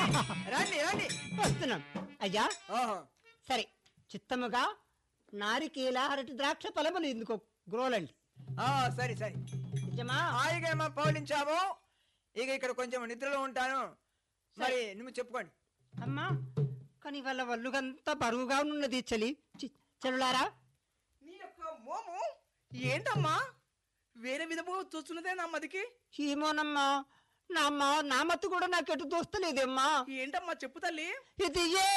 రండి రండి వస్తున్నాం అయ్యా ఓహో సరే చిత్తముగా నారికేల అరటి ద్రాక్ష ఫలములు ఎందుకో గ్రోలండి ఆ, సరే సరే నిజమా హాయిగా ఏమో పౌలించాము ఇక ఇక్కడ కొంచెం నిద్రలో ఉంటాను మరి నువ్వు చెప్పుకోండి అమ్మా కానీ వాళ్ళ వల్లుగంతా బరువుగా ఉన్నది చలి చి- చెలులారా నీ యొక్క మోము ఏంటమ్మా వేరే విధముగా చూస్తున్నదే నా మదికి ఏమోనమ్మా నా అమ్మ నా మత్తు కూడా నాకు ఎటు దోస్తలేదమ్మా ఏంటమ్మా చెప్పు తల్లి ఇది ఏ